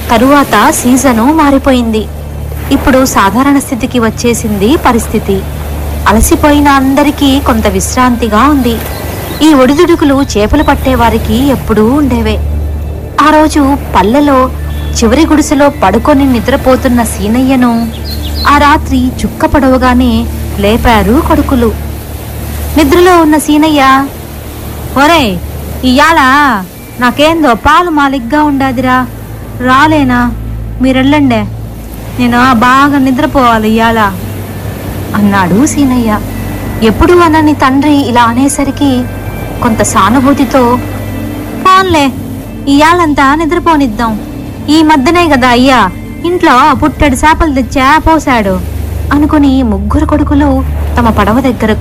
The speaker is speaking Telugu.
తరువాత సీజను మారిపోయింది ఇప్పుడు సాధారణ స్థితికి వచ్చేసింది పరిస్థితి అలసిపోయిన అందరికీ కొంత విశ్రాంతిగా ఉంది ఈ ఒడిదుడుకులు చేపలు పట్టేవారికి ఎప్పుడూ ఉండేవే ఆ రోజు పల్లెలో చివరి గుడిసెలో పడుకొని నిద్రపోతున్న సీనయ్యను ఆ రాత్రి చుక్క పడవగానే లేపారు కొడుకులు నిద్రలో ఉన్న సీనయ్య ఒరే ఇయ్యాల నాకేందో పాలు మాలిగ్గా ఉండాదిరా రాలేనా మీరెళ్ళండే నేను బాగా నిద్రపోవాలి ఇయ్యాల అన్నాడు సీనయ్య ఎప్పుడు అనని తండ్రి ఇలా అనేసరికి కొంత సానుభూతితో పోన్లే ఇయాలంతా నిద్రపోనిద్దాం ఈ మధ్యనే కదా అయ్యా ఇంట్లో పుట్టెడు చేపలు తెచ్చా పోశాడు అనుకుని ముగ్గురు కొడుకులు తమ పడవ దగ్గరకు